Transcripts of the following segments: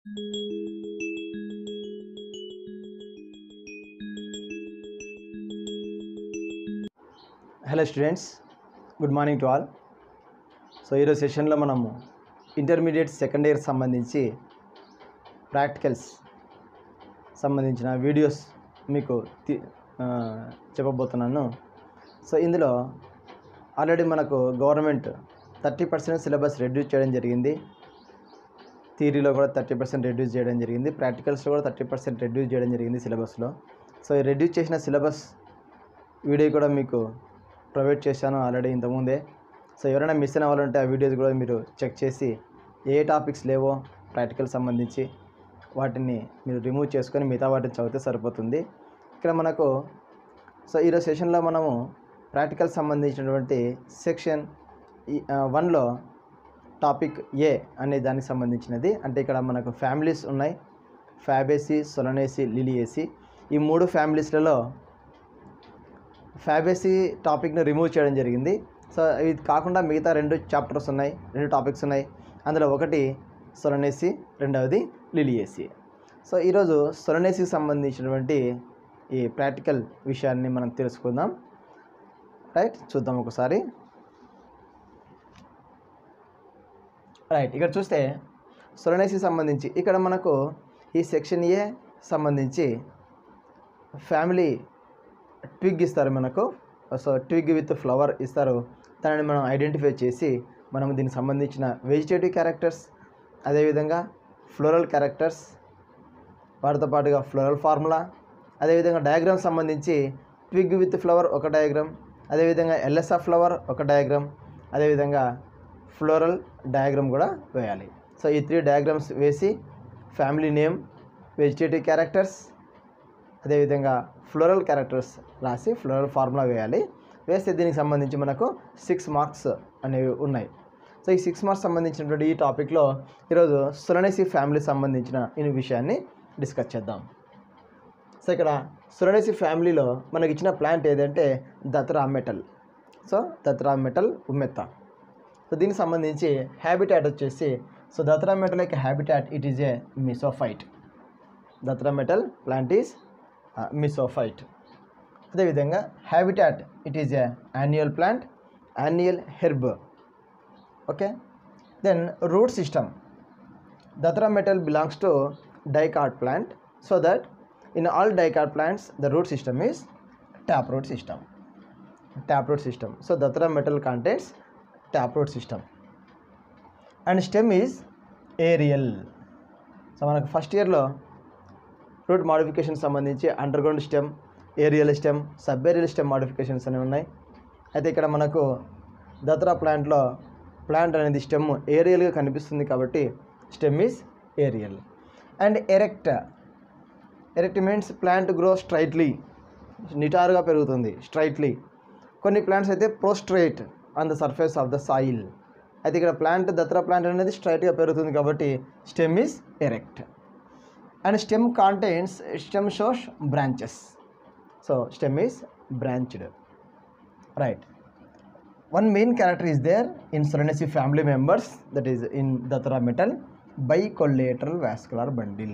Hello students good morning to all so ఈరోజు సెషన్లో మనము ఇంటర్మీడియట్ సెకండ్ ఇయర్ సంబంధించి ప్రాక్టికల్స్ సంబంధించిన వీడియోస్ మీకు తి- ఆ, చెప్పబోతున్నాను సో ఇందులో ఆల్రెడీ మనకు government thirty percent syllabus reduce చేయడం జరిగింది థియరీలో కూడా థర్టీ పర్సెంట్ రెడ్యూస్ చేయడం జరిగింది ప్రాక్టికల్స్లో కూడా థర్టీ పర్సెంట్ రెడ్యూస్ చేయడం జరిగింది సిలబస్లో సో ఈ రెడ్యూస్ చేసిన సిలబస్ వీడియో కూడా మీకు ప్రొవైడ్ చేశాను ఆల్రెడీ ఇంతకుముందే సో ఎవరైనా మిస్ అయిన వాళ్ళు ఉంటే ఆ వీడియోస్ కూడా మీరు చెక్ చేసి ఏ టాపిక్స్ లేవో ప్రాక్టికల్ సంబంధించి వాటిని మీరు రిమూవ్ చేసుకొని మిగతా వాటిని చదివితే సరిపోతుంది ఇక్కడ మనకు సో ఈరోజు సెషన్లో మనము ప్రాక్టికల్ సంబంధించినటువంటి సెక్షన్ వన్లో టాపిక్ ఏ అనే దానికి సంబంధించినది అంటే ఇక్కడ మనకు ఫ్యామిలీస్ ఉన్నాయి ఫ్యాబేసి సొలనేసి లిలియేసి ఈ మూడు ఫ్యామిలీస్లలో ఫ్యాబేసి టాపిక్ని రిమూవ్ చేయడం జరిగింది సో ఇది కాకుండా మిగతా రెండు చాప్టర్స్ ఉన్నాయి రెండు టాపిక్స్ ఉన్నాయి అందులో ఒకటి సొలనేసి రెండవది లిలియేసి సో ఈరోజు సొలనేసికి సంబంధించినటువంటి ఈ ప్రాక్టికల్ విషయాన్ని మనం తెలుసుకుందాం రైట్ చూద్దాం ఒకసారి రైట్ ఇక్కడ చూస్తే సొలనేసి సంబంధించి ఇక్కడ మనకు ఈ సెక్షన్ ఏ సంబంధించి ఫ్యామిలీ ట్విగ్ ఇస్తారు మనకు సో ట్విగ్ విత్ ఫ్లవర్ ఇస్తారు దానిని మనం ఐడెంటిఫై చేసి మనం దీనికి సంబంధించిన వెజిటేటివ్ క్యారెక్టర్స్ అదేవిధంగా ఫ్లోరల్ క్యారెక్టర్స్ వాటితో పాటుగా ఫ్లోరల్ ఫార్ములా అదేవిధంగా డయాగ్రామ్ సంబంధించి ట్విగ్ విత్ ఫ్లవర్ ఒక డయాగ్రామ్ అదేవిధంగా ఎల్ఎస్ఆర్ ఫ్లవర్ ఒక డయాగ్రామ్ అదేవిధంగా ఫ్లోరల్ డయాగ్రామ్ కూడా వేయాలి సో ఈ త్రీ డయాగ్రామ్స్ వేసి ఫ్యామిలీ నేమ్ వెజిటేటివ్ క్యారెక్టర్స్ అదేవిధంగా ఫ్లోరల్ క్యారెక్టర్స్ రాసి ఫ్లోరల్ ఫార్ములా వేయాలి వేస్తే దీనికి సంబంధించి మనకు సిక్స్ మార్క్స్ అనేవి ఉన్నాయి సో ఈ సిక్స్ మార్క్స్ సంబంధించినటువంటి ఈ టాపిక్లో ఈరోజు సురనేసి ఫ్యామిలీ సంబంధించిన ఈ విషయాన్ని డిస్కస్ చేద్దాం సో ఇక్కడ సురనేసి ఫ్యామిలీలో మనకి ఇచ్చిన ప్లాంట్ ఏదంటే Datura metel so Datura metel ఉమ్మెత్త సో దీనికి సంబంధించి హ్యాబిటాట్ వచ్చేసి సో దత్రా మెటల్ యొక్క habitat it is a mesophyte Datura metel plant is mesophyte అదేవిధంగా habitat it is a annual plant annual herb okay then root system Datura metel belongs to dicot plant so that in all dicot plants the root system is tap root system tap root system so Datura metel contents tap root system and stem is aerial so మనకు first ఇయర్లో root modification సంబంధించి underground stem aerial stem subaerial stem modifications అనేవి ఉన్నాయి అయితే ఇక్కడ మనకు దత్రా ప్లాంట్లో plant అనేది స్టెమ్ ఏరియల్గా కనిపిస్తుంది కాబట్టి stem is aerial and erect erect means plant grow straightly నిటారుగా పెరుగుతుంది స్ట్రైట్లీ కొన్ని ప్లాంట్స్ అయితే prostrate on the surface of the soil అయితే ఇక్కడ ప్లాంట్ దత్రా ప్లాంట్ అనేది స్ట్రైట్గా పెరుగుతుంది కాబట్టి stem is erect and stem contains stem shows branches so stem is branched right one main character is there in Solanaceae family members that is in Datura metal bicollateral vascular bundle.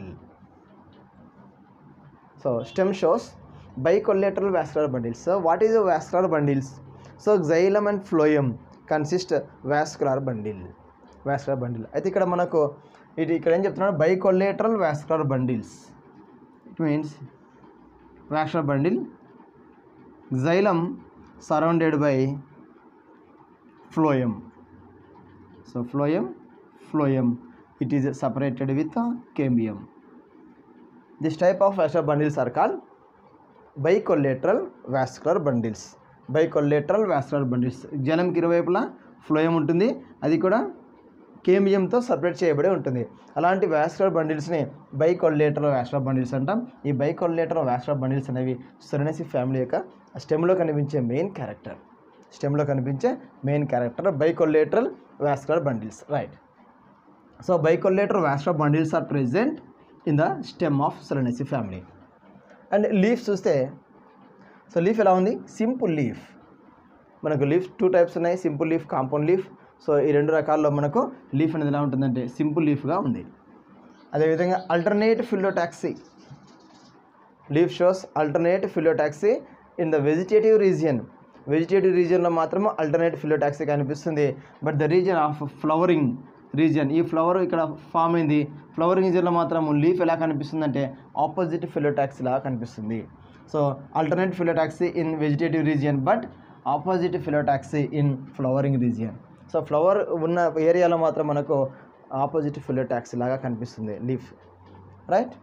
So stem shows bicollateral vascular bundles. So what is a vascular bundles? So xylem and phloem consist vascular bundle. vascular bundle. అయితే ఇక్కడ మనకు ఇది ఇక్కడ ఏం చెప్తున్నాడు bicollateral vascular bundles it means vascular bundle xylem surrounded by phloem so phloem phloem it is separated with a cambium this type of vascular bundles are called bicollateral vascular bundles bicollateral vascular bundles జలంకి ఇరువైపులా phloem ఉంటుంది అది కూడా కేమియంతో separate చేయబడి ఉంటుంది అలాంటి vascular బండిల్స్ని bicollateral vascular bundles అంటాం ఈ బైకొల్లేటరల్ వాస్కులర్ బండిల్స్ అనేవి సురనసి ఫ్యామిలీ యొక్క స్టెమ్లో కనిపించే మెయిన్ క్యారెక్టర్ స్టెమ్లో కనిపించే main character bicollateral vascular bundles right so bicollateral vascular bundles are present in the stem of Solanaceae family and leaf చూస్తే సో లీఫ్ ఎలా ఉంది సింపుల్ లీఫ్ మనకు లీఫ్ టూ టైప్స్ ఉన్నాయి simple leaf compound leaf so ఈ రెండు రకాల్లో మనకు leaf అనేది ఎలా ఉంటుందంటే సింపుల్ లీఫ్గా ఉంది అదేవిధంగా alternate phyllotaxy leaf shows alternate phyllotaxy in the vegetative region vegetative రీజియన్లో మాత్రం అల్టర్నేట్ ఫిల్లోటాక్సీ కనిపిస్తుంది but the region of flowering region ఈ ఫ్లవర్ ఇక్కడ ఫామ్ అయింది ఫ్లవరింగ్ రీజియన్లో మాత్రం లీఫ్ ఎలా కనిపిస్తుంది అంటే ఆపోజిట్ ఫిల్లోటాక్సీ లాగా కనిపిస్తుంది so alternate phyllotaxy in vegetative region but opposite phyllotaxy in flowering region so flower ఉన్న ఏరియాలో మాత్రం మనకు ఆపోజిట్ ఫిల్లోటాక్సీ లాగా కనిపిస్తుంది leaf right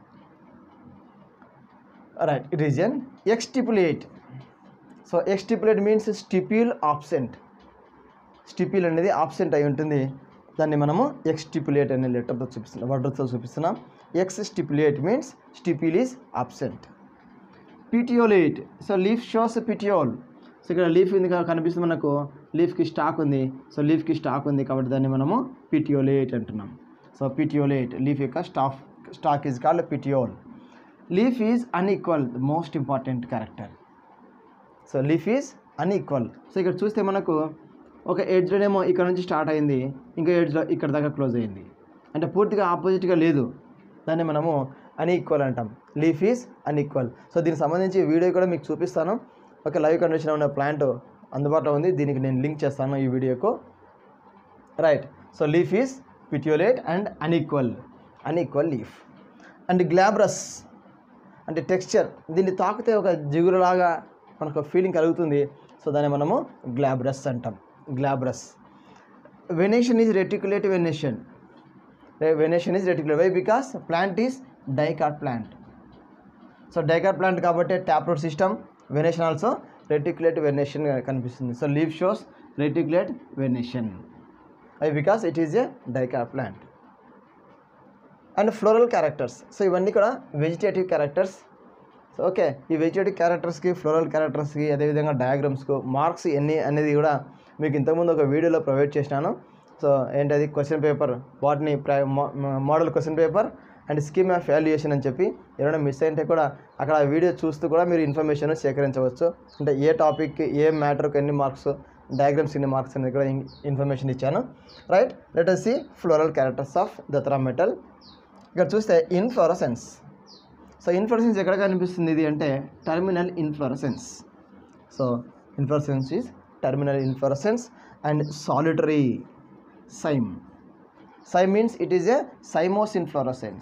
right region exstipulate so ఎక్స్టిపులేట్ means stipule absent stipule అనేది ఆబ్సెంట్ అయి ఉంటుంది దాన్ని మనము ఎక్స్టిపులేట్ అనే లెటర్తో చూపిస్తున్నాం వర్డ్తో చూపిస్తున్నాం exstipulate means stipule is absent petiolate so leaf shows petiole so ఇక్కడ లీఫ్ ఉంది కదా కనిపిస్తుంది మనకు లీఫ్కి స్టాక్ ఉంది సో లీఫ్కి స్టాక్ ఉంది కాబట్టి దాన్ని మనము పిటియోలేట్ అంటున్నాం సో పిటియోలేట్ లీఫ్ యొక్క staff stalk is called petiole leaf is unequal most important character so leaf is unequal so ఇక్కడ చూస్తే మనకు ఒక ఎడ్జ్లోనేమో ఇక్కడ నుంచి స్టార్ట్ అయింది ఇంకో ఎడ్జ్లో ఇక్కడ దాకా క్లోజ్ అయింది అంటే పూర్తిగా ఆపోజిట్గా లేదు దాన్ని మనము అన్ఈక్వల్ అంటాం లీఫ్ ఈజ్ అన్ఈక్వల్ సో దీనికి సంబంధించి వీడియో కూడా మీకు చూపిస్తాను ఒక లైవ్ కండిషన్ ఉన్న ప్లాంట్ అందుబాటులో ఉంది దీనికి నేను లింక్ చేస్తాను ఈ వీడియోకు right so leaf is petiolate and unequal unequal leaf and glabrous అంటే టెక్స్చర్ దీన్ని తాకితే ఒక జిగురులాగా మనకు ఫీలింగ్ కలుగుతుంది సో దాన్ని మనము గ్లాబ్రస్ అంటాం glabrous venation is reticulate venation venation is reticulate why because plant is dicot plant so dicot plant కాబట్టి tap root system venation also reticulate venation కనిపిస్తుంది so leaf shows reticulate venation why because it is a dicot plant and floral characters so ఇవన్నీ కూడా vegetative characters so okay ఈ vegetative క్యారెక్టర్స్కి floral క్యారెక్టర్స్కి అదేవిధంగా డయాగ్రామ్స్కు marks ఎన్ని అనేది కూడా మీకు ఇంతకుముందు ఒక వీడియోలో ప్రొవైడ్ చేసినాను సో ఏంటది క్వశ్చన్ పేపర్ వాటిని model question paper and scheme of valuation అని చెప్పి ఏమైనా మిస్ అయితే కూడా అక్కడ ఆ వీడియో చూస్తూ కూడా మీరు ఇన్ఫర్మేషన్ సేకరించవచ్చు అంటే ఏ టాపిక్కి ఏ మ్యాటర్కి ఎన్ని మార్క్స్ డయాగ్రామ్స్ ఎన్ని మార్క్స్ అనేది కూడా ఇన్ఫర్మేషన్ ఇచ్చాను right let us see floral characters of Datura metel ఇక్కడ చూస్తే ఇన్ఫ్లోరసెన్స్ సో ఇన్ఫ్లోరసెన్స్ ఎక్కడ కనిపిస్తుంది ఇది అంటే terminal inflorescence so inflorescence is terminal inflorescence and solitary cyme cyme means it is a cymose inflorescence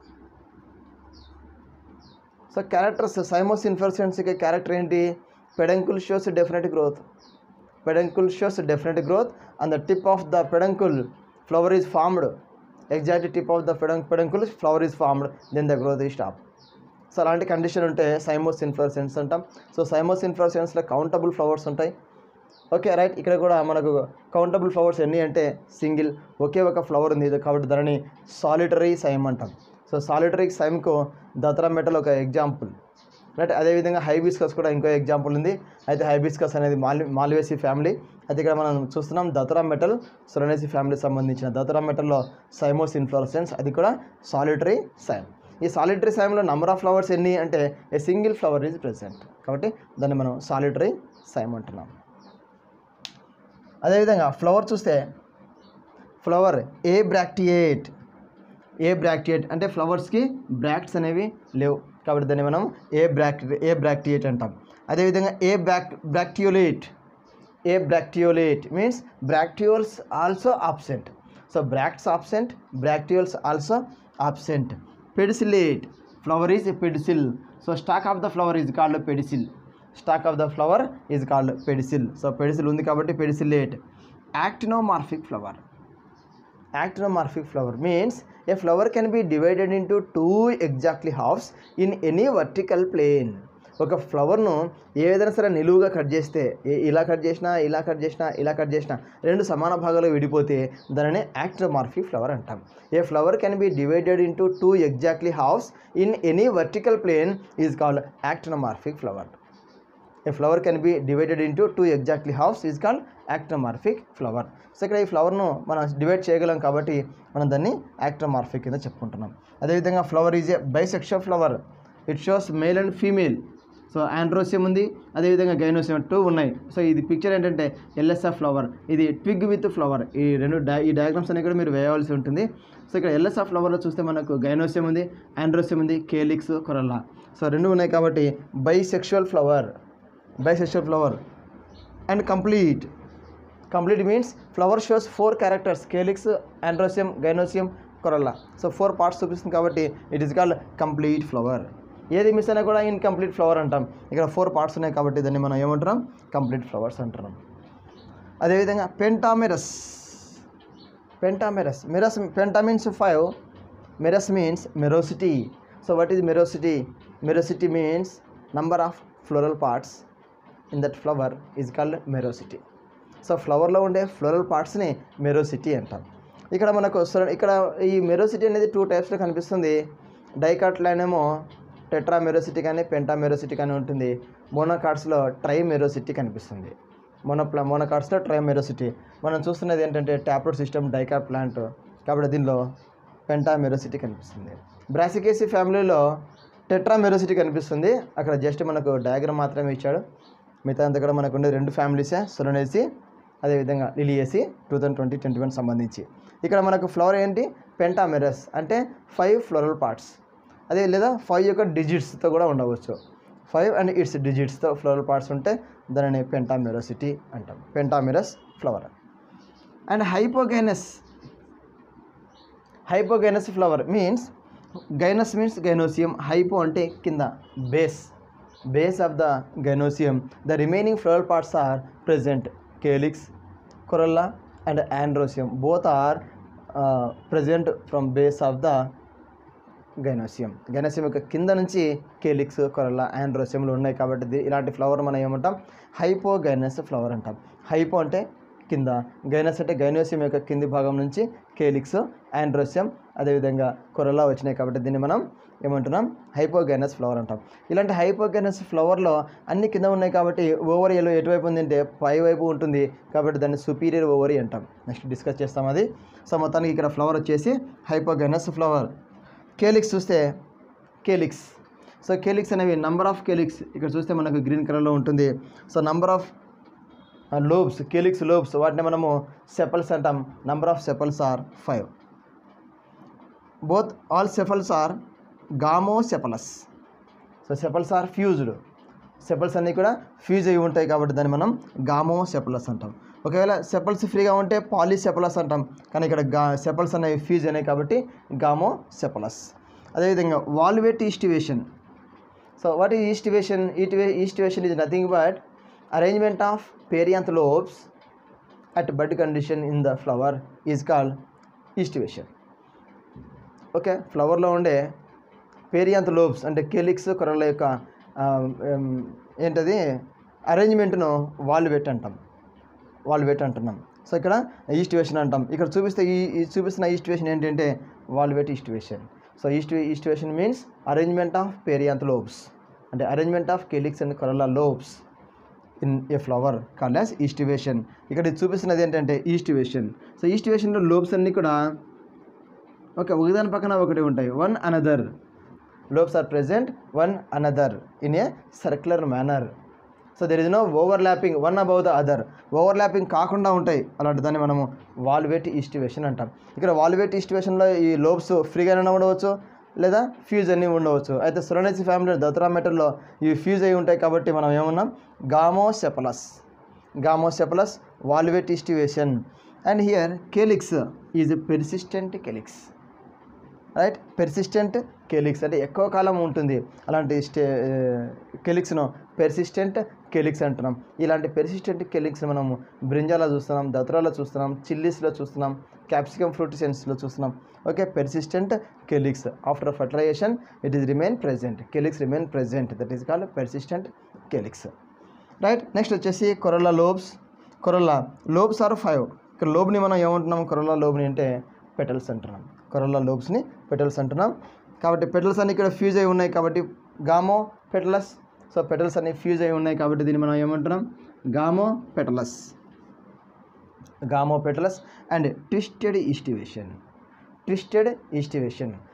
so characters cymose ఇన్ఫ్లోరసెన్స్కి character ఏంటి peduncle shows definite growth peduncle shows definite growth and the tip of the peduncle flower is formed exact tip of the pedun- peduncle flower is formed then the growth is stopped so అలాంటి condition ఉంటే cymose inflorescence అంటాం so cymose ఇన్ఫ్లోరసెన్స్లో countable flowers ఉంటాయి okay right ఇక్కడ కూడా మనకు countable flowers ఎన్ని అంటే సింగిల్ ఒకే ఒక ఫ్లవర్ ఉంది ఇది కాబట్టి దానిని సాలిటరీ సైమ్ అంటాం సో సాలిటరీ సైమ్కు దతరా మెటల్ ఒక ఎగ్జాంపుల్ రైట్ అదేవిధంగా హైబిస్కస్ కూడా ఇంకో ఎగ్జాంపుల్ ఉంది అయితే హైబిస్కస్ అనేది మాలి మాల్వేసి ఫ్యామిలీ అయితే ఇక్కడ మనం చూస్తున్నాం దతరా మెటల్ సొలనేసి ఫ్యామిలీకి సంబంధించిన దతరా మెటల్లో సైమోస్ ఇన్ఫ్లోరసెన్స్ అది కూడా సాలిటరీ సైమ్ ఈ సాలిటరీ సైమ్లో నంబర్ ఆఫ్ ఫ్లవర్స్ ఎన్ని అంటే a single flower is present కాబట్టి దాన్ని మనం సాలిటరీ సైమ్ అంటున్నాం అదేవిధంగా ఫ్లవర్ చూస్తే flower ebracteate ebracteate అంటే ఫ్లవర్స్కి బ్రాక్ట్స్ అనేవి లేవు కాబట్టి దాన్ని మనం ఏ బ్రాక్ ఏ బ్రాక్టియేట్ అంటాం అదేవిధంగా ebract bracteolate ebracteolate means bracteoles also absent so bracts absent bracteoles also absent pedicellate flower is pedicel so stalk of the flower is called pedicel stalk of the flower is called pedicel so pedicel ఉంది కాబట్టి pedicellate actinomorphic flower actinomorphic flower means a flower can be divided into two exactly halves in any vertical plane ఒక ఫ్లవర్ను ఏ విధంగా సరే నిలువుగా cut చేస్తే ఏ- ఇలా cut చేసినా ఇలా కట్ చేసినా ఇలా కట్ చేసినా రెండు సమాన భాగాలు విడిపోతే దానిని యాక్టోమార్ఫిక్ ఫ్లవర్ అంటాం a flower can be divided into two exactly halves in any vertical plane is called actinomorphic flower a flower can be divided into two exactly halves is called actinomorphic flower so ఇక్కడ ఈ ఫ్లవర్ను మనం divide చేయగలం కాబట్టి మనం దాన్ని యాక్టోమార్ఫిక్ కింద చెప్పుకుంటున్నాం అదేవిధంగా flower is a bisexual flower it shows male and female so androecium ఉంది అదేవిధంగా గైనోసియం టూ ఉన్నాయి సో ఇది పిక్చర్ ఏంటంటే ఎల్ఎస్ఎఫ్ ఫ్లవర్ ఇది ట్విగ్ విత్ ఫ్లవర్ ఈ రెండు డై ఈ డయాగ్రామ్స్ అన్ని కూడా మీరు వేయవలసి ఉంటుంది సో ఇక్కడ ఎల్ఎస్ఎఫ్ ఫ్లవర్లో చూస్తే మనకు గైనోసియం ఉంది ఆండ్రోసియం ఉంది కేలిక్స్ కొరల్లా సో రెండు ఉన్నాయి కాబట్టి bisexual flower bisexual flower and complete complete means flower shows four characters calyx androecium gynoecium corolla so four parts చూపిస్తుంది కాబట్టి it is called complete flower ఏది మిస్ అయినా కూడా ఇన్కంప్లీట్ ఫ్లవర్ అంటాం ఇక్కడ ఫోర్ పార్ట్స్ ఉన్నాయి కాబట్టి దాన్ని మనం ఏమంటున్నాం కంప్లీట్ ఫ్లవర్స్ అంటున్నాం అదేవిధంగా pentamerous pentamerous merous penta means five merous means merosity so what is merosity merosity means number of floral parts in that flower is called merosity so ఫ్లవర్లో ఉండే ఫ్లోరల్ పార్ట్స్ని మెరోసిటీ అంటాం ఇక్కడ మనకు సొర- ఇక్కడ ఈ మెరోసిటీ అనేది టూ టైప్స్లో కనిపిస్తుంది డైకాట్ లైన్ ఏమో టెట్రా మెరోసిటీ కానీ పెంటా మెరోసిటీ కానీ ఉంటుంది మోనోకార్డ్స్లో ట్రై మెరోసిటీ కనిపిస్తుంది మోనోప్లా మోనోకార్డ్స్లో ట్రై మెరోసిటీ మనం చూస్తున్నది ఏంటంటే ట్యాప్రూట్ సిస్టమ్ డైకాట్ ప్లాంట్ కాబట్టి దీనిలో పెంటా మెరోసిటీ కనిపిస్తుంది బ్రాసికేసి ఫ్యామిలీలో టెట్రా మెరోసిటీ కనిపిస్తుంది అక్కడ జస్ట్ మనకు డయాగ్రామ్ మాత్రమే ఇచ్చాడు మిగతా అంతా కూడా మనకు ఉండే రెండు ఫ్యామిలీసే సొరనేసి అదేవిధంగా Liliaceae two thousand twenty twenty one సంబంధించి ఇక్కడ మనకు ఫ్లవర్ ఏంటి పెంటామెరస్ అంటే ఫైవ్ ఫ్లోరల్ పార్ట్స్ అదే లేదా ఫైవ్ యొక్క డిజిట్స్తో కూడా ఉండవచ్చు ఫైవ్ అండ్ ఇట్స్ డిజిట్స్తో ఫ్లోరల్ పార్ట్స్ ఉంటే దానిని పెంటామెరసిటీ అంటాం pentamerous flower and hypogynous hypogynous flower means gynous means gynoecium hypo అంటే కింద base base of the gynoecium the remaining floral parts are present calyx corolla and androecium both are present from base of the gynoecium gynoecium యొక్క కింద నుంచి calyx కొరల్లా ఆండ్రోసియంలు ఉన్నాయి కాబట్టి the- ఇలాంటి flower మనం ఏమంటాం హైపోగైనస్ ఫ్లవర్ అంటాం హైపో అంటే కింద గైనస్ అంటే గైనోసియం యొక్క కింది భాగం నుంచి కేలిక్స్ ఆండ్రోసియం అదేవిధంగా కొరల్లా వచ్చినాయి కాబట్టి దీన్ని మనం ఏమంటున్నాం హైపోగైనస్ ఫ్లవర్ అంటాం ఇలాంటి హైపోగైనస్ ఫ్లవర్లో అన్ని కింద ఉన్నాయి కాబట్టి ఓవరియల్ ఎటువైపు ఉంది అంటే పై వైపు ఉంటుంది కాబట్టి దాన్ని సుపీరియర్ ఓవరీ అంటాం నెక్స్ట్ డిస్కస్ చేస్తాం అది సో మొత్తానికి ఇక్కడ ఫ్లవర్ వచ్చేసి హైపోగైనస్ ఫ్లవర్ కేలిక్స్ చూస్తే కేలిక్స్ సో కేలిక్స్ అనేవి నంబర్ ఆఫ్ కేలిక్స్ ఇక్కడ చూస్తే మనకు గ్రీన్ కలర్లో ఉంటుంది so number of lobes calyx lobes వాటిని మనము సెపల్స్ అంటాం number of sepals are five both all sepals are gamosepalous so sepals are fused sepals అన్నీ కూడా ఫ్యూజ్ అయి ఉంటాయి కాబట్టి దాన్ని మనం గామో సెపలస్ అంటాం ఒకవేళ సెపల్స్ ఫ్రీగా ఉంటే పాలీ సెపలస్ అంటాం కానీ ఇక్కడ గా సెపల్స్ అనేవి ఫ్యూజ్ అయినాయి కాబట్టి గామో సెపలస్ అదేవిధంగా valvate aestivation so what is aestivation ఈటివే aestivation is nothing but arrangement of perianth lobes at bud condition in the flower is called aestivation okay ఫ్లవర్లో ఉండే పేరియాంత్ లోబ్స్ అంటే కెలిక్స్ కొరల యొక్క ఆ, ఏం, ఏంటది అరేంజ్మెంట్ను వాళ్ళు పెట్టి అంటాం వాళ్ళు పెట్టి అంటున్నాం సో ఇక్కడ ఈస్టివేషన్ అంటాం ఇక్కడ చూపిస్తే ఈ ఈ చూపిస్తున్న ఈస్టివేషన్ ఏంటంటే వాళ్ళు పెట్టి ఈస్టివేషన్ సో ఈస్ట్ aestivation means arrangement of perianth lobes అంటే arrangement of calyx and corolla lobes in a flower called as aestivation ఇక్కడ ఇది చూపిస్తున్నది ఏంటంటే ఈస్టివేషన్ సో ఈస్టివేషన్లో లోబ్స్ అన్నీ కూడా ఓకే ఒకదాని పక్కన ఒకటి ఉంటాయి one another lobes are present one another in a circular manner so there is no overlapping one above the other overlapping కాకుండా ఉంటాయి అలాంటి దాన్ని మనము వాల్వేట్ ఈస్టివేషన్ అంటాం ఇక్కడ వాల్వేట్ ఈస్టివేషన్లో ఈ లోబ్స్ ఫ్రీగానే ఉండవచ్చు లేదా ఫ్యూజ్ అన్నీ ఉండవచ్చు అయితే సురనేసి ఫ్యామిలీ దత్తరా మెటర్లో ఇవి ఫ్యూజ్ అయి ఉంటాయి కాబట్టి మనం ఏమన్నాం gamosepalous gamosepalous valvate aestivation and here calyx is persistent calyx right persistent calyx అంటే ఎక్కువ కాలం ఉంటుంది అలాంటి స్టే కెలిక్స్ను పెర్సిస్టెంట్ కెలిక్స్ అంటున్నాం ఇలాంటి పెర్సిస్టెంట్ కెలిక్స్ మనము బ్రింజాలో చూస్తున్నాం దత్రాలో చూస్తున్నాం చిల్లీస్లో చూస్తున్నాం క్యాప్సికమ్ ఫ్రూట్ సెన్స్లో చూస్తున్నాం okay persistent calyx after fertilisation it is remain present calyx remain present that is called persistent calyx right next వచ్చేసి corolla lobes corolla lobes are five ఇక్కడ లోబ్ని మనం ఏమంటున్నాం కొరల్లా లోబ్ని అంటే పెటల్స్ అంటున్నాం కొరల్లా లోబ్స్ని పెటల్స్ అంటున్నాం కాబట్టి పెటల్స్ అన్ని ఇక్కడ ఫ్యూజ్ అయి ఉన్నాయి కాబట్టి గామో పెటలస్ సో పెటల్స్ అన్ని ఫ్యూజ్ అయి ఉన్నాయి కాబట్టి దీన్ని మనం ఏమంటున్నాం gamopetalous gamopetalous and twisted aestivation twisted aestivation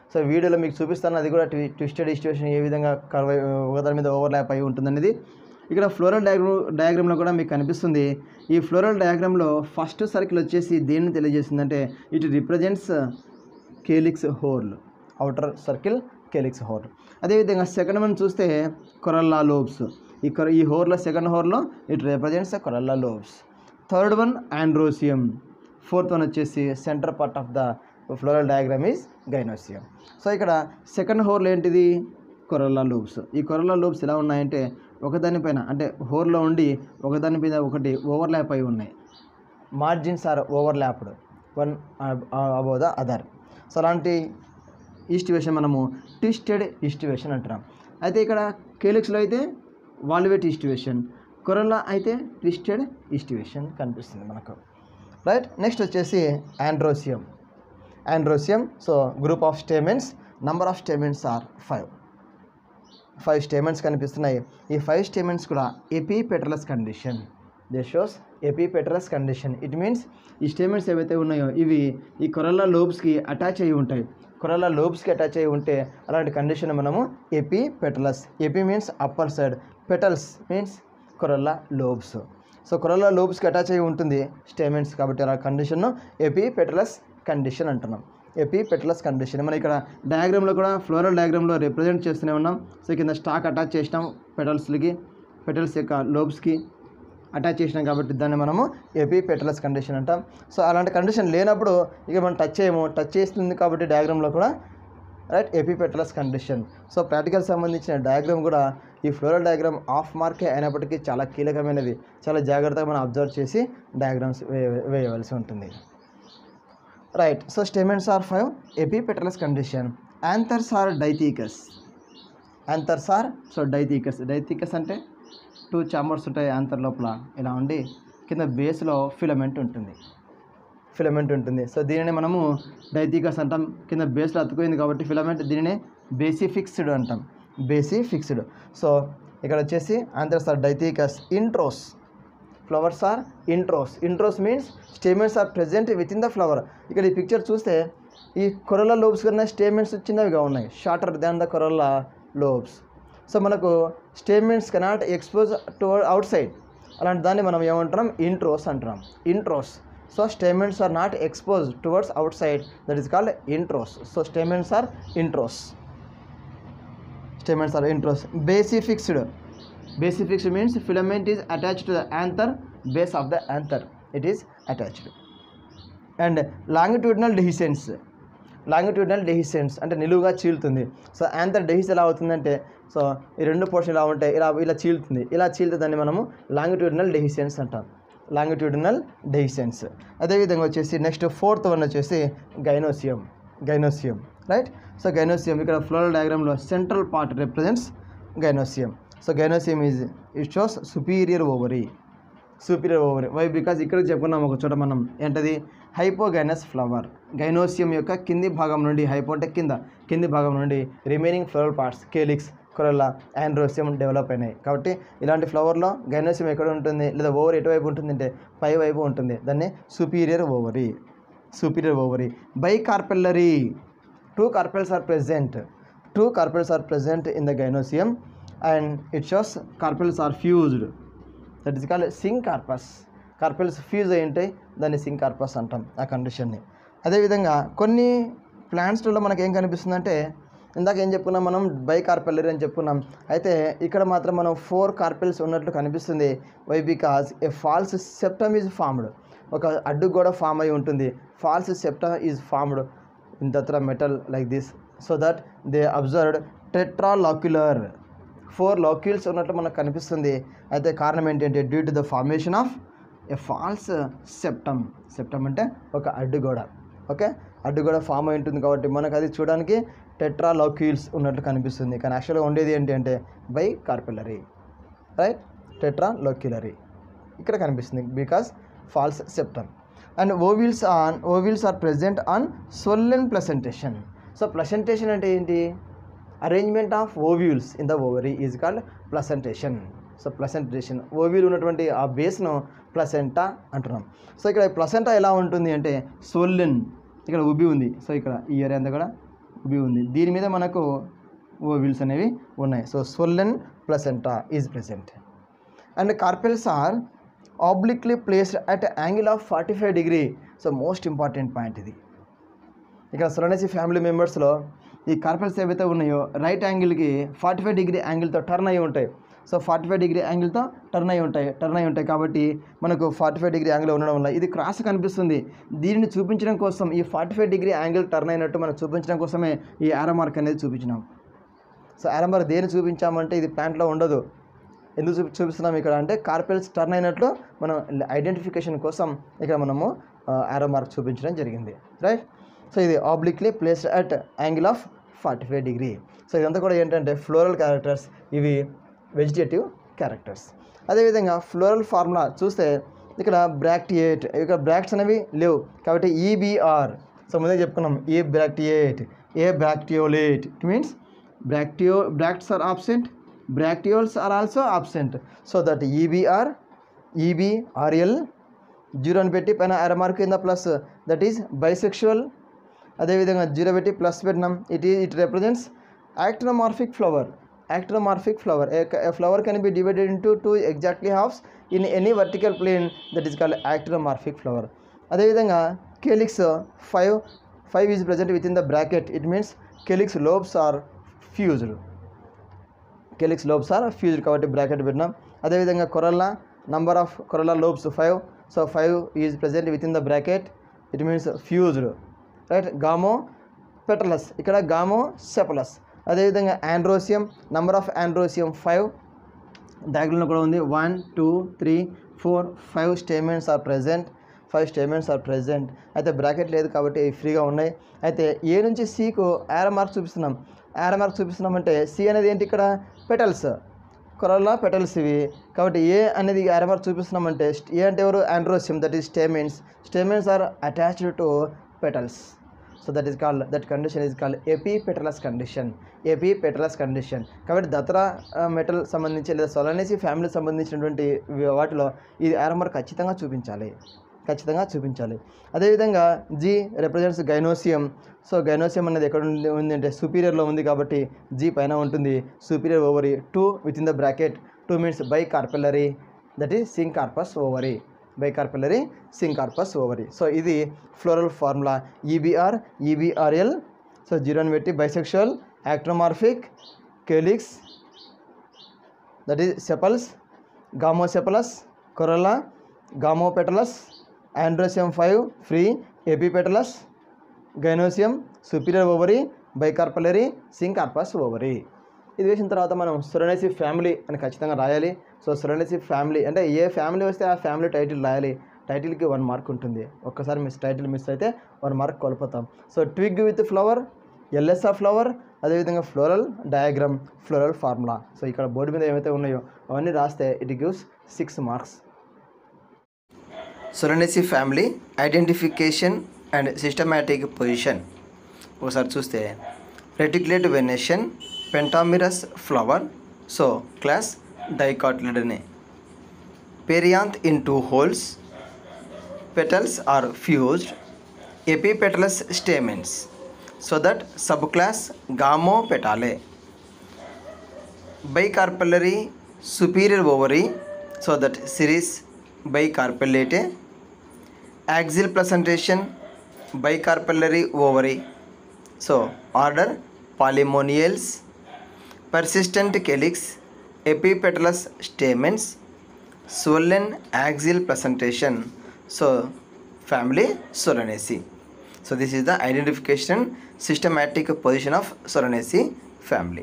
so వీడియోలో మీకు చూపిస్తాను అది కూడా ట్వి ట్విస్టెడ్ డిస్ట్రిబ్యూషన్ ఏ విధంగా కర్వ్ అయి- ఒకదాని మీద ఓవర్లాప్ అయి ఉంటుందనేది ఇక్కడ ఫ్లోరల్ డయాగ్రామ్ డయాగ్రామ్లో కూడా మీకు కనిపిస్తుంది ఈ ఫ్లోరల్ డయాగ్రామ్లో ఫస్ట్ సర్కిల్ వచ్చేసి దేన్ని తెలియజేస్తుందంటే it represents calyx whorl outer circle calyx whorl అదేవిధంగా సెకండ్ వన్ చూస్తే కొరల్లా లోబ్స్ ఈ కొర ఈ హోర్లో సెకండ్ హోర్లో it represents corolla lobes third one androecium fourth one వచ్చేసి centre part of the floral diagram is gynoecium so ఇక్కడ second హోర్లో ఏంటిది కొరల్లా లూబ్స్ ఈ కొరల్లా లూబ్స్ ఎలా ఉన్నాయంటే ఒకదానిపైన అంటే హోర్లో ఉండి ఒకదాని మీద ఒకటి ఓవర్లాప్ అయి ఉన్నాయి margins are overlapped one above the other so అలాంటి ఈస్టివేషన్ మనము ట్విస్టెడ్ ఈస్టివేషన్ అంటున్నాం అయితే ఇక్కడ కేలిక్స్లో అయితే వాల్వేట్ ఈస్టివేషన్ కొరల్లా అయితే ట్విస్టెడ్ ఈస్టివేషన్ కనిపిస్తుంది మనకు రైట్ నెక్స్ట్ వచ్చేసి androecium androecium so group of stamens number of stamens are five five stamens కనిపిస్తున్నాయి ఈ ఫైవ్ స్టేమెంట్స్ కూడా epipetalous condition they shows epipetalous condition it means ఈ స్టేమెంట్స్ ఏవైతే ఉన్నాయో ఇవి ఈ కొరల్లా లోబ్స్కి అటాచ్ అయ్యి ఉంటాయి కొరల్లా లోబ్స్కి అటాచ్ అయ్యి ఉంటే అలాంటి కండిషన్ మనము epipetalous epi means upper side petals means corolla lobes so corolla లోబ్స్కి అటాచ్ అయ్యి ఉంటుంది స్టేమెంట్స్ కాబట్టి అలా కండిషన్ను ఎపీ పెటలస్ కండిషన్ అంటున్నాం ఎపీ పెటలస్ కండిషన్ మనం ఇక్కడ డయాగ్రామ్లో కూడా ఫ్లోరల్ డయాగ్రామ్లో రిప్రజెంట్ చేస్తూనే ఉన్నాం సో కింద స్టాక్ అటాచ్ చేసినాం పెటల్స్కి పెటల్స్ యొక్క లోబ్స్కి అటాచ్ చేసినాం కాబట్టి దాన్ని మనము ఎపీ పెటలస్ కండిషన్ అంటాం సో అలాంటి కండిషన్ లేనప్పుడు ఇక మనం టచ్ చేయము టచ్ చేస్తుంది కాబట్టి డయాగ్రామ్లో కూడా right epipetalous condition so practical సంబంధించిన డయాగ్రామ్ కూడా ఈ ఫ్లోరల్ డయాగ్రామ్ ఆఫ్ మార్కే అయినప్పటికీ చాలా కీలకమైనది చాలా జాగ్రత్తగా మనం అబ్జర్వ్ చేసి డయాగ్రామ్స్ వేయవలసి ఉంటుంది right so stamens are five epipetalous condition anthers are dithecous anthers are so dithecous dithecous అంటే టూ చాంబర్స్ ఉంటాయి యాంథర్ లోపల ఇలా ఉండి కింద బేస్లో ఫిలమెంట్ ఉంటుంది ఫిలమెంట్ ఉంటుంది సో దీనిని మనము డైథీకస్ అంటాం కింద బేస్లో అతుకుపోయింది కాబట్టి ఫిలమెంట్ దీనిని బేసి ఫిక్స్డ్ అంటాం బేసి ఫిక్స్డ్ సో ఇక్కడ వచ్చేసి anthers are dithecous introrse flowers are introrse introrse means stamens are present with in the flower ఇక్కడ ఈ పిక్చర్ చూస్తే ఈ కొరల లోబ్స్ కన్నా స్టేమెంట్స్ చిన్నవిగా ఉన్నాయి shorter than the corolla lobes so మనకు stamens cannot expose to outside అలాంటి దాన్ని మనం ఏమంటున్నాం ఇంట్రోస్ అంటున్నాం introrse so stamens are not expose towards outside that is called introrse so stamens are introrse stamens are introrse basifixed basifixed means filament is attached to the anther base of the anther it is attached and longitudinal dehiscence longitudinal dehiscence అంటే నిలువుగా చీలుతుంది so anther dehisce ఎలా అవుతుందంటే so ఈ రెండు portion ఇలా ఉంటాయి ఇలా ఇలా చీలుతుంది ఇలా చీలితే దాన్ని మనము లాంగిట్యూడినల్ డెహిసెన్స్ అంటాం లాంగిట్యూడినల్ డెహిసెన్స్ అదేవిధంగా వచ్చేసి నెక్స్ట్ ఫోర్త్ వన్ వచ్చేసి gynoecium gynoecium right so gynoecium ఇక్కడ ఫ్లోరల్ డయాగ్రామ్లో central part represents gynoecium so gynoecium is it shows superior ovary superior ovary why because ఇక్కడ చెప్పుకున్నాం ఒక చోట మనం ఏంటది హైపోగైనస్ ఫ్లవర్ గైనోసియం యొక్క కింది భాగం నుండి హైపో అంటే కింద కింది భాగం నుండి remaining flower parts calyx corolla androecium develop అయినాయి కాబట్టి ఇలాంటి ఫ్లవర్లో గైనోసియం ఎక్కడ ఉంటుంది లేదా ఓవర్ ఎటువైపు ఉంటుంది అంటే పై వైపు ఉంటుంది దాన్ని superior ovary superior ovary bicarpellary two carpels are present two carpels are present in the gynoecium and it shows carpels are fused that is call syncarpous carpels fuse అయి ఉంటాయి దాన్ని Singh corpus అంటాం ఆ కండిషన్ని అదేవిధంగా కొన్ని ప్లాంట్స్లో మనకి ఏం కనిపిస్తుందంటే ఇందాక ఏం చెప్పుకున్నాం మనం బై కార్పెల్లరీ అని చెప్పుకున్నాం అయితే ఇక్కడ మాత్రం మనం ఫోర్ కార్పెల్స్ ఉన్నట్లు కనిపిస్తుంది why because a false septum is formed ఒక అడ్డు కూడా ఫామ్ అయి ఉంటుంది false septum is formed in దత్ర మెటల్ like this so that they observed tetralocular four locules ఉన్నట్లు మనకు కనిపిస్తుంది అయితే కారణం ఏంటంటే due to the formation of a false septum septum అంటే ఒక అడ్డుగోడ ఓకే అడ్డుగోడ ఫామ్ అయి ఉంటుంది కాబట్టి మనకు అది చూడడానికి టెట్రాలాక్యూల్స్ ఉన్నట్లు కనిపిస్తుంది కానీ యాక్చువల్గా ఉండేది ఏంటి అంటే బై కార్పెలరీ రైట్ టెట్రాలోక్యులరీ ఇక్కడ కనిపిస్తుంది because false septum and ovules on ovules are present on swollen placentation so placentation అంటే ఏంటి arrangement of ovules in the ovary is called placentation so placentation ovule ఉన్నటువంటి ఆ బేస్ను ప్లసెంటా అంటున్నాం సో ఇక్కడ placenta ఎలా ఉంటుంది అంటే సోల్లెన్ ఇక్కడ ఉబ్బి ఉంది సో ఇక్కడ ఈ ఏరియా అంతా కూడా బి ఉంది దీని మీద మనకు ఓవిల్స్ అనేవి ఉన్నాయి so swollen placenta is present and carpels are obliquely placed at angle of forty five degree so most important point ఇది ఇక్కడ సొలనేసి ఫ్యామిలీ మెంబర్స్లో ఈ కార్పెల్స్ ఏవైతే ఉన్నాయో రైట్ యాంగిల్కి ఫార్టీ ఫైవ్ డిగ్రీ యాంగిల్తో టర్న్ అయి ఉంటాయి సో ఫార్టీ ఫైవ్ డిగ్రీ యాంగిల్తో టర్న్ అయి ఉంటాయి టర్న్ అయి ఉంటాయి కాబట్టి మనకు ఫార్టీ ఫైవ్ డిగ్రీ యాంగిల్ ఉండడం వల్ల ఇది క్రాస్ కనిపిస్తుంది దీనిని చూపించడం కోసం ఈ forty five degree angle turn అయినట్టు మనం చూపించడం కోసమే ఈ ఆరో మార్క్ అనేది చూపించినాం సో ఆరో మార్క్ దేని చూపించామంటే ఇది ప్యాంట్లో ఉండదు ఎందుకు చూపి చూపిస్తున్నాం ఇక్కడ అంటే కార్పెల్స్ టర్న్ అయినట్లు మనం ఐడెంటిఫికేషన్ కోసం ఇక్కడ మనము ఆరో మార్క్ చూపించడం జరిగింది రైట్ సో ఇది obliquely placed at angle of forty five degree so ఇదంతా కూడా ఏంటంటే ఫ్లోరల్ క్యారెక్టర్స్ ఇవి వెజిటేటివ్ క్యారెక్టర్స్ అదేవిధంగా ఫ్లోరల్ ఫార్ములా చూస్తే ఇక్కడ బ్రాక్టియేట్ ఇక్కడ బ్రాక్ట్స్ అనేవి లేవు కాబట్టి ఈబీఆర్ సో ముందే చెప్పుకున్నాం ebracteate ebracteolate it means బ్రాక్టియో bracts are absent bracteoles are also absent so that EBR EBRL zero అని పెట్టి పైన అర మార్క్ కింద ప్లస్ దట్ ఈస్ బైసెక్షువల్ అదేవిధంగా జీరో పెట్టి ప్లస్ పెట్టినాం ఇట్ ఈ it represents actinomorphic flower actinomorphic flower a flower can be divided into two exactly halves in any vertical plane that is called actinomorphic flower అదేవిధంగా calyx five five is present with in the bracket it means calyx lobes are fused calyx lobes are fused కాబట్టి bracket పెట్టినాం అదేవిధంగా corolla number of corolla lobes five so five is present with in the bracket it means fused right gamopetalous ఇక్కడ gamosepalous అదేవిధంగా androecium number of androecium five డయాగ్రమ్లో కూడా ఉంది one two three four five stamens are present five stamens are present అయితే bracket లేదు కాబట్టి ఇవి ఫ్రీగా ఉన్నాయి అయితే ఏ నుంచి సికు యారో మార్క్ చూపిస్తున్నాం యారో మార్క్ చూపిస్తున్నామంటే సి అనేది ఏంటి ఇక్కడ పెటల్స్ కొరల్లా పెటల్స్ ఇవి కాబట్టి ఏ అనేది యారో మార్క్ చూపిస్తున్నామంటే ఏ అంటే ఎవరు androecium that is stamens stamens are attached to petals so that is called that condition is called epipetalous condition epipetalous condition కాబట్టి దత్రా మెటల్ సంబంధించి లేదా సొలనేసి ఫ్యామిలీకి సంబంధించినటువంటి వి- వాటిలో ఇది ఆరంభర్ ఖచ్చితంగా చూపించాలి ఖచ్చితంగా చూపించాలి అదేవిధంగా G represents gynoecium so gynoecium అనేది ఎక్కడ ఉంది ఉంది అంటే సుపీరియర్లో ఉంది కాబట్టి జీ పైన ఉంటుంది superior ovary two with in the bracket two means bicarpellary that is syncarpous ovary bicarpellary syncarpous ovary so ఇది floral formula EBR EBRL so జీరోని పెట్టి bisexual actinomorphic calyx that is sepals gamosepalous corolla gamopetalous androecium five free epipetalous gynoecium superior ovary bicarpellary syncarpous ovary ఇది వేసిన తర్వాత మనం సురనేసి family అని ఖచ్చితంగా రాయాలి సో సురనేసి ఫ్యామిలీ అంటే ఏ ఫ్యామిలీ వస్తే ఆ ఫ్యామిలీ టైటిల్ రాయాలి టైటిల్కి వన్ మార్క్ ఉంటుంది ఒక్కసారి మిస్ టైటిల్ మిస్ అయితే వన్ మార్క్ కోల్పోతాం so twig with flower LS flower అదేవిధంగా floral diagram floral formula so ఇక్కడ బోర్డు మీద ఏమైతే ఉన్నాయో అవన్నీ రాస్తే it gives six marks Solanaceae family identification and systematic position ఒకసారి చూస్తే reticulate venation pentamerous flower so class Dicotyledonae perianth in two whorls petals are fused epipetalous stamens so that subclass Gamopetalae bicarpellary superior ovary so that series bicarpellate axial placentation bicarpellary ovary so order polymonials persistent calyx epipetalous stamens swollen axial placentation so family solanaceae so this is the identification systematic position of solanaceae family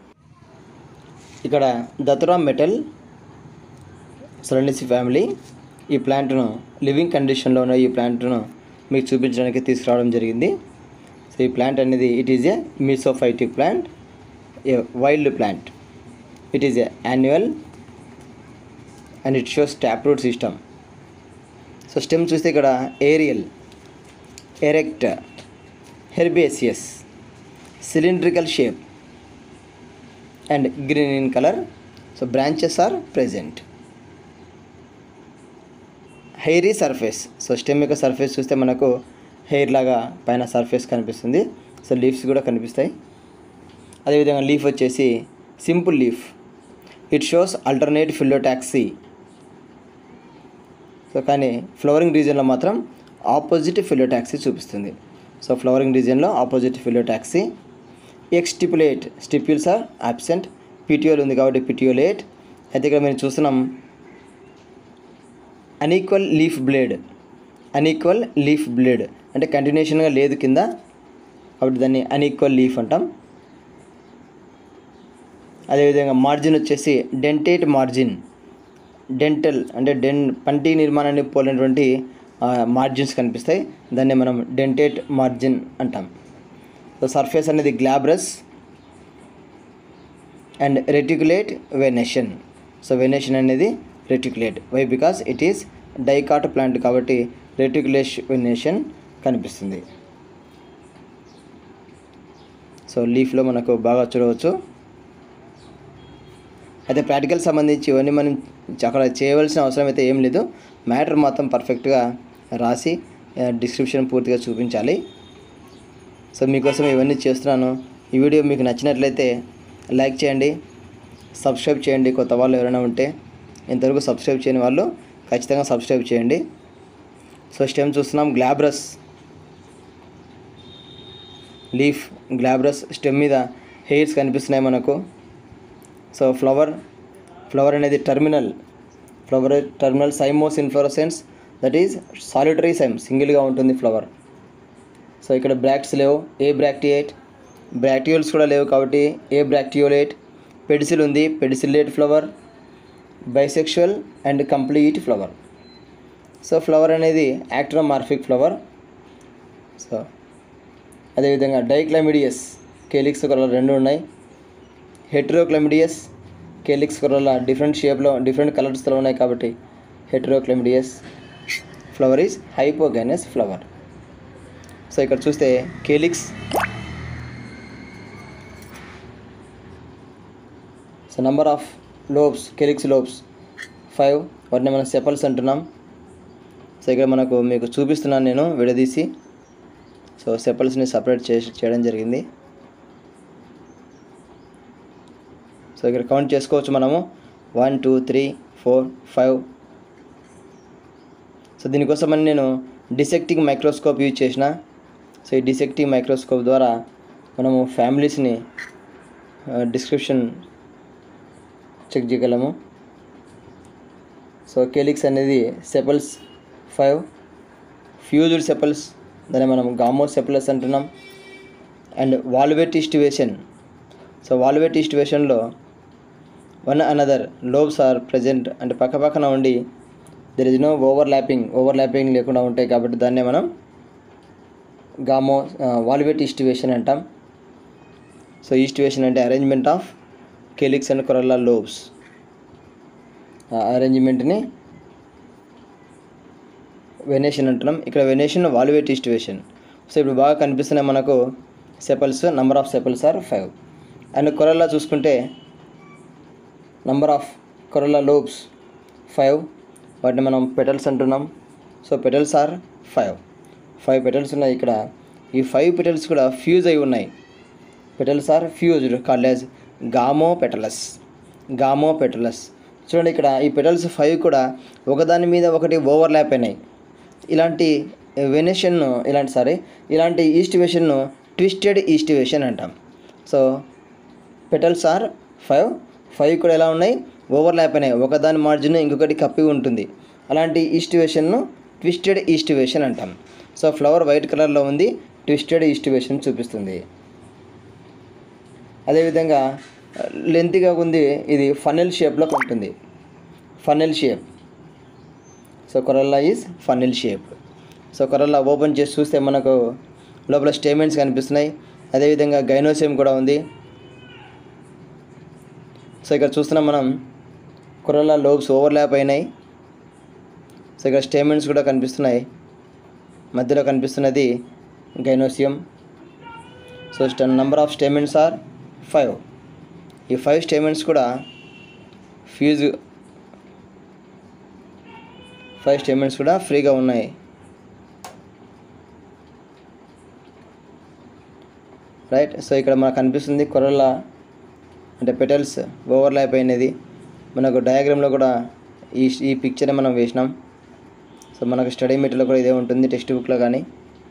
ఇక్కడ దతురా metal సొలనిసి family ఈ ప్లాంట్ను living కండిషన్లో ఉన్న ఈ ప్లాంట్ను మీకు చూపించడానికి తీసుకురావడం జరిగింది సో ఈ ప్లాంట్ అనేది it is a mesophytic plant a wild plant it is a annual and it shows tap root system so stem చూస్తే ఇక్కడ aerial erect herbaceous cylindrical shape and green in colour so branches are present hairy surface so stem యొక్క surface చూస్తే మనకు hair లాగా పైన surface కనిపిస్తుంది so leaves కూడా కనిపిస్తాయి అదేవిధంగా లీఫ్ వచ్చేసి simple leaf it shows alternate phyllotaxy so కానీ ఫ్లవరింగ్ రీజియన్లో మాత్రం ఆపోజిట్ ఫిల్లోటాక్సీ చూపిస్తుంది సో ఫ్లవరింగ్ రీజియన్లో opposite phyllotaxy exstipulate stipules are absent petiole ఉంది కాబట్టి పిటియోలేట్ అయితే ఇక్కడ మేము చూస్తున్నాం unequal leaf blade unequal leaf blade అంటే కంటిన్యూషన్గా లేదు కింద కాబట్టి దాన్ని అన్ఈక్వల్ లీఫ్ అంటాం అదేవిధంగా మార్జిన్ వచ్చేసి డెంటేట్ మార్జిన్ డెంటల్ అంటే డెన్ పంటి నిర్మాణాన్ని పోలినటువంటి మార్జిన్స్ కనిపిస్తాయి దాన్ని మనం డెంటేట్ మార్జిన్ అంటాం సో సర్ఫేస్ అనేది glabrous and reticulate venation so venation అనేది reticulate why because it is dicot plant కాబట్టి రెటికులేష్ వెనేషన్ కనిపిస్తుంది సో లీఫ్లో మనకు బాగా చూడవచ్చు అయితే ప్రాక్టికల్ సంబంధించి ఇవన్నీ మనం అక్కడ చేయవలసిన అవసరం అయితే ఏం లేదు మ్యాటర్ మాత్రం పర్ఫెక్ట్గా రాసి డిస్క్రిప్షన్ పూర్తిగా చూపించాలి సో మీకోసం ఇవన్నీ చేస్తున్నాను ఈ వీడియో మీకు నచ్చినట్లయితే లైక్ చేయండి సబ్స్క్రైబ్ చేయండి కొత్త వాళ్ళు ఎవరైనా ఉంటే ఇంతవరకు సబ్స్క్రైబ్ చేయని వాళ్ళు ఖచ్చితంగా సబ్స్క్రైబ్ చేయండి సో స్టెమ్ చూస్తున్నాం గ్లాబ్రస్ లీఫ్ గ్లాబ్రస్ స్టెమ్ మీద హెయిర్స్ కనిపిస్తున్నాయి మనకు సో ఫ్లవర్ ఫ్లవర్ అనేది terminal flower terminal cymose inflorescence that is solitary cyme సింగిల్గా ఉంటుంది ఫ్లవర్ సో ఇక్కడ బ్రాక్ట్స్ లేవు ఏ బ్రాక్టియేట్ బ్రాక్టియోల్స్ కూడా లేవు కాబట్టి ఏ బ్రాక్టియోలేట్ పెడిసిల్ ఉంది pedicellate flower bisexual and complete flower so flower అనేది యాక్ట్రోమార్ఫిక్ ఫ్లవర్ సో అదేవిధంగా డైక్లమిడియస్ కేలిక్స్ కలర్ రెండు ఉన్నాయి హెట్రోక్లమిడియస్ కేలిక్స్ కలర్ల డిఫరెంట్ షేప్లో డిఫరెంట్ కలర్స్లో ఉన్నాయి కాబట్టి heterochlamydeous flower is hypogynous flower so ఇక్కడ చూస్తే calyx so number of lobes calyx lobes five వాటిని మనం సెపల్స్ అంటున్నాం సో ఇక్కడ మనకు మీకు చూపిస్తున్నాను నేను విడదీసి సో సెపల్స్ని సపరేట్ చేసి చేయడం జరిగింది సో ఇక్కడ కౌంట్ చేసుకోవచ్చు మనము one two three four five so దీనికోసం అని నేను డిసెక్టింగ్ మైక్రోస్కోప్ యూజ్ చేసిన సో ఈ డిసెక్టింగ్ మైక్రోస్కోప్ ద్వారా మనము ఫ్యామిలీస్ని డిస్క్రిప్షన్ చెక్ చేయగలము సో కేలిక్స్ అనేది సెపల్స్ ఫైవ్ ఫ్యూజ్డ్ సెపల్స్ దాన్ని మనం గామో సెపలస్ అంటున్నాం and valvate aestivation so valvate ఈస్టివేషన్లో one another lobes are present అంటే పక్క పక్కన ఉండి there is no overlapping overlapping లేకుండా ఉంటాయి కాబట్టి దాన్నే మనం గామో వాల్వేట్ ఈస్టివేషన్ అంటాం సో ఈస్టివేషన్ అంటే arrangement of calyx and corolla lobes అరేంజ్మెంట్ని వెనేషన్ అంటున్నాం ఇక్కడ వెనేషన్ వాల్వేట్ ఈస్టివేషన్ సో ఇప్పుడు బాగా కనిపిస్తున్నాయి మనకు sepals number of sepals are five and corolla చూసుకుంటే number of corolla lobes five వాటిని మనం పెటల్స్ అంటున్నాం so petals are five five petals ఉన్నాయి ఇక్కడ ఈ ఫైవ్ పెటల్స్ కూడా ఫ్యూజ్ అయి ఉన్నాయి petals are fused called as gamopetalous gamopetalous చూడండి ఇక్కడ ఈ పెటల్స్ ఫైవ్ కూడా ఒకదాని మీద ఒకటి ఓవర్లాప్ అయినాయి ఇలాంటి వెనేషన్ను ఇలాంటి సారీ ఇలాంటి ఈస్టివేషన్ను ట్విస్టెడ్ ఈస్టివేషన్ అంటాం so petals are five five కూడా ఎలా ఉన్నాయి ఓవర్లాప్ అయినాయి ఒకదాని మార్జిన్ ఇంకొకటి కప్పి ఉంటుంది అలాంటి ఈస్టివేషన్ను ట్విస్టెడ్ ఈస్టివేషన్ అంటాం సో ఫ్లవర్ వైట్ కలర్లో ఉంది ట్విస్టెడ్ ఈస్టివేషన్ చూపిస్తుంది అదేవిధంగా లెంత్గా ఉంది ఇది ఫనెల్ షేప్లో ఉంటుంది funnel shape so corolla is funnel shape so corolla open చేసి చూస్తే మనకు లోపల స్టేమెంట్స్ కనిపిస్తున్నాయి అదేవిధంగా గైనోసియం కూడా ఉంది సో ఇక్కడ చూస్తున్నాం మనం కొరల్లా లోబ్స్ ఓవర్లాప్ అయినాయి సో ఇక్కడ స్టేమెంట్స్ కూడా కనిపిస్తున్నాయి మధ్యలో కనిపిస్తున్నది gynoecium so number of stamens are five ఈ ఫైవ్ స్టేమెంట్స్ కూడా ఫ్యూజ్ ఫైవ్ స్టేమెంట్స్ కూడా ఫ్రీగా ఉన్నాయి రైట్ సో ఇక్కడ మనకు కనిపిస్తుంది కొరల అంటే పెటల్స్ ఓవర్లాప్ అయినది మనకు డయాగ్రామ్లో కూడా ఈ ఈ పిక్చర్ మనం వేసినాం సో మనకు స్టడీ మెటీరియల్ కూడా ఇదే ఉంటుంది టెక్స్ట్ బుక్లో కానీ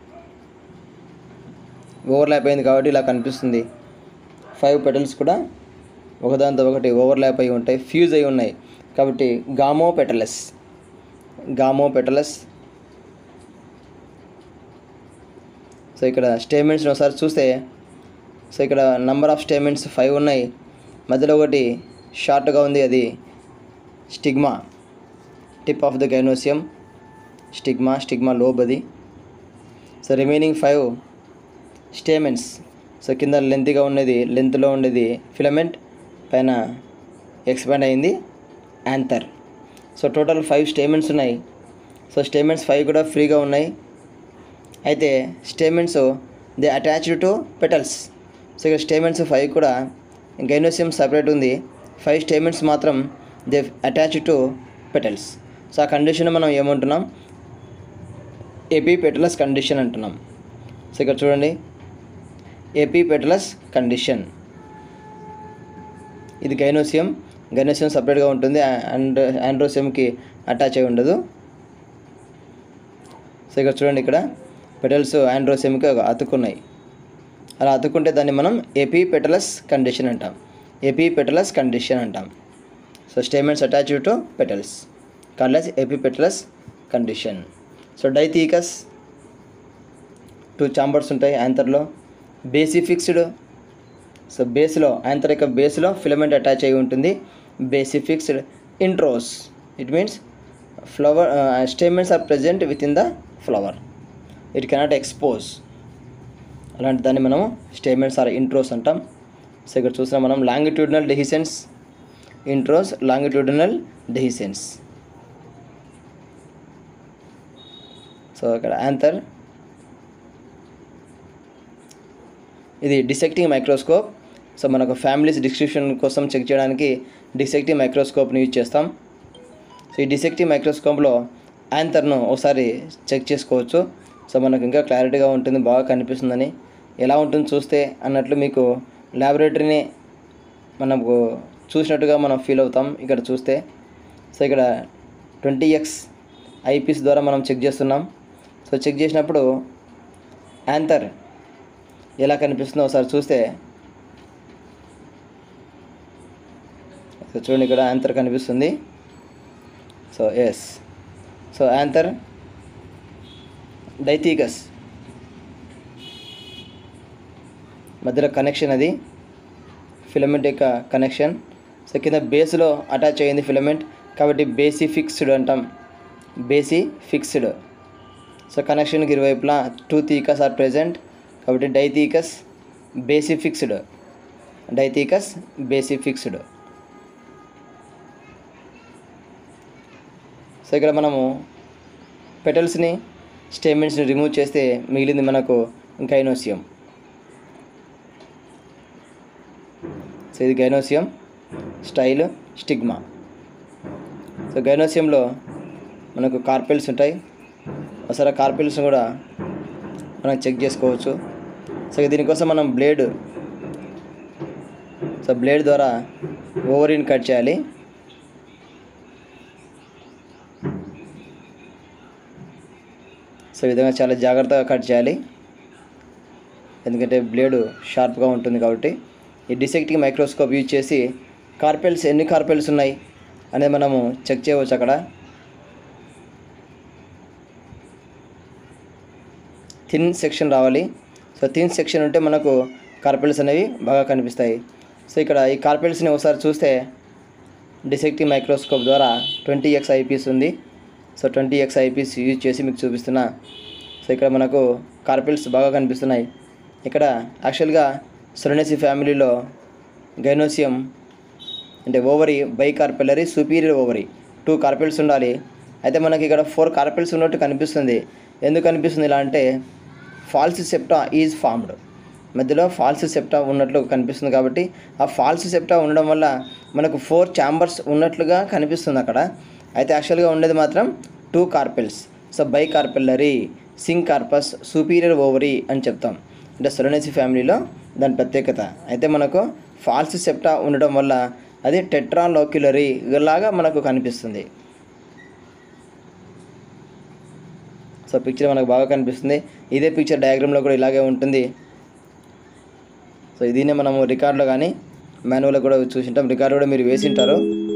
ఓవర్లాప్ అయింది కాబట్టి ఇలా కనిపిస్తుంది ఫైవ్ పెటల్స్ కూడా ఒకదానితో ఒకటి ఓవర్లాప్ అయి ఉంటాయి ఫ్యూజ్ అయి ఉన్నాయి కాబట్టి gamopetalous gamopetalous so ఇక్కడ స్టేట్మెంట్స్ ఒకసారి చూస్తే సో ఇక్కడ నంబర్ ఆఫ్ స్టేట్మెంట్స్ ఫైవ్ ఉన్నాయి మధ్యలో ఒకటి షార్ట్గా ఉంది అది stigma tip of the gynoecium stigma stigma lobe అది so remaining five stamens so కింద లెంత్గా ఉన్నది లెంత్లో ఉండేది ఫిలమెంట్ పైన ఎక్స్పాండ్ అయింది anther so total five stamens ఉన్నాయి సో స్టేమెంట్స్ ఫైవ్ కూడా ఫ్రీగా ఉన్నాయి అయితే stamens they attached to petals so ఇక్కడ స్టేమెంట్స్ ఫైవ్ కూడా గైనోసియం సపరేట్ ఉంది ఫైవ్ స్టేమెంట్స్ మాత్రం they attach to petals so ఆ కండిషన్ మనం ఏమంటున్నాం ఏపీ పెటలస్ కండిషన్ అంటున్నాం సో ఇక్కడ చూడండి ఏపీ పెటలస్ కండిషన్ ఇది గైనోసియం గైనోసియం సపరేట్గా ఉంటుంది అండ్ ఆండ్రోసియంకి అటాచ్ అయి ఉండదు సో ఇక్కడ చూడండి ఇక్కడ పెటల్స్ ఆండ్రోసియంకి అతుక్కున్నాయి అలా అతుక్కుంటే దాన్ని మనం ఏపీ పెటలస్ కండిషన్ అంటాం ఏపీ పెటలస్ కండిషన్ అంటాం so stamens attach to petals called epipetalous condition so dithecous two chambers ఉంటాయి యాంథర్లో బేసి ఫిక్స్డ్ సో బేస్లో యాంథర్ యొక్క బేస్లో ఫిలమెంట్ అటాచ్ అయి ఉంటుంది basifixed introrse it means flower stamens are present with in the flower it cannot expose అలాంటి దాన్ని మనము స్టేట్మెంట్స్ ఆర్ ఇంట్రోస్ అంటాం సో ఇక్కడ చూసినా మనం longitudinal dehiscence introrse longitudinal dehiscence so ఇక్కడ ఆన్సర్ ఇది డిసెక్టింగ్ మైక్రోస్కోప్ సో మనకు ఫ్యామిలీస్ డిస్క్రిప్షన్ కోసం చెక్ చేయడానికి డిసెక్టింగ్ మైక్రోస్కోప్ని యూజ్ చేస్తాం సో ఈ డిసెక్టివ్ మైక్రోస్కోప్లో యాంథర్ను ఒకసారి చెక్ చేసుకోవచ్చు సో మనకు ఇంకా క్లారిటీగా ఉంటుంది బాగా కనిపిస్తుందని ఎలా ఉంటుంది చూస్తే అన్నట్లు మీకు ల్యాబొరేటరీని మనకు చూసినట్టుగా మనం ఫీల్ అవుతాం ఇక్కడ చూస్తే సో ఇక్కడ ట్వంటీ ఎక్స్ ఐపీస్ ద్వారా మనం చెక్ చేస్తున్నాం సో చెక్ చేసినప్పుడు యాంథర్ ఎలా కనిపిస్తుందో ఒకసారి చూస్తే సో చూడండి ఇక్కడ యాంథర్ కనిపిస్తుంది so yes so anther dithecous మధ్యలో కనెక్షన్ అది ఫిలమెంట్ యొక్క కనెక్షన్ సో కింద బేస్లో అటాచ్ అయ్యింది ఫిలమెంట్ కాబట్టి బేసి ఫిక్స్డ్ అంటాం బేసి ఫిక్స్డ్ సో కనెక్షన్కి ఇరువైపులా టూ థీకస్ ఆర్ ప్రెజెంట్ కాబట్టి డైథీకస్ బేసి ఫిక్స్డ్ డైథీకస్ బేసి ఫిక్స్డ్ సో ఇక్కడ మనము పెటల్స్ని స్టేమెంట్స్ని రిమూవ్ చేస్తే మిగిలింది మనకు గైనోసియం సో ఇది గైనోసియం స్టైల్ స్టిగ్మా సో గైనోసియంలో మనకు కార్పెల్స్ ఉంటాయి ఒకసారి కార్పెల్స్ కూడా మనం చెక్ చేసుకోవచ్చు సో దీనికోసం మనం బ్లేడ్ సో బ్లేడ్ ద్వారా ఓవరీని కట్ చేయాలి సో ఈ విధంగా చాలా జాగ్రత్తగా కట్ చేయాలి ఎందుకంటే బ్లేడు షార్ప్గా ఉంటుంది కాబట్టి ఈ డిసెక్టింగ్ మైక్రోస్కోప్ యూజ్ చేసి కార్పెల్స్ ఎన్ని కార్పెల్స్ ఉన్నాయి అనేది మనము చెక్ చేయవచ్చు అక్కడ థిన్ సెక్షన్ రావాలి సో థిన్ సెక్షన్ ఉంటే మనకు కార్పెల్స్ అనేవి బాగా కనిపిస్తాయి సో ఇక్కడ ఈ కార్పెల్స్ని ఒకసారి చూస్తే డిసెక్టివ్ మైక్రోస్కోప్ ద్వారా ట్వంటీ ఎక్స్ ఐపీస్ ఉంది so twenty X eyepiece use చేసి మీకు చూపిస్తున్నా సో ఇక్కడ మనకు కార్పెల్స్ బాగా కనిపిస్తున్నాయి ఇక్కడ యాక్చువల్గా సొరనేసి ఫ్యామిలీలో గైనోసియం అంటే ovary bicarpellary superior ovary two carpels ఉండాలి అయితే మనకి ఇక్కడ ఫోర్ కార్పెల్స్ ఉన్నట్టు కనిపిస్తుంది ఎందుకు కనిపిస్తుంది ఇలా అంటే ఫాల్స్ సెప్టా ఈజ్ ఫార్మ్డ్ మధ్యలో ఫాల్స్ సెప్టా ఉన్నట్లు కనిపిస్తుంది కాబట్టి ఆ ఫాల్స్ సెప్టా ఉండడం వల్ల మనకు ఫోర్ ఛాంబర్స్ ఉన్నట్లుగా కనిపిస్తుంది అక్కడ అయితే యాక్చువల్గా ఉండేది మాత్రం two carpels so bicarpellary syncarpous superior ovary అని చెప్తాం అంటే సొలనేసి ఫ్యామిలీలో దాని ప్రత్యేకత అయితే మనకు ఫాల్స్ సెప్టా ఉండడం వల్ల అది టెట్రాలోక్యులరీ లాగా మనకు కనిపిస్తుంది సో పిక్చర్ మనకు బాగా కనిపిస్తుంది ఇదే పిక్చర్ డయాగ్రామ్లో కూడా ఇలాగే ఉంటుంది సో దీన్నే మనము రికార్డులో కానీ మాన్యువల్లో కూడా చూసింటాం రికార్డు కూడా మీరు వేసింటారు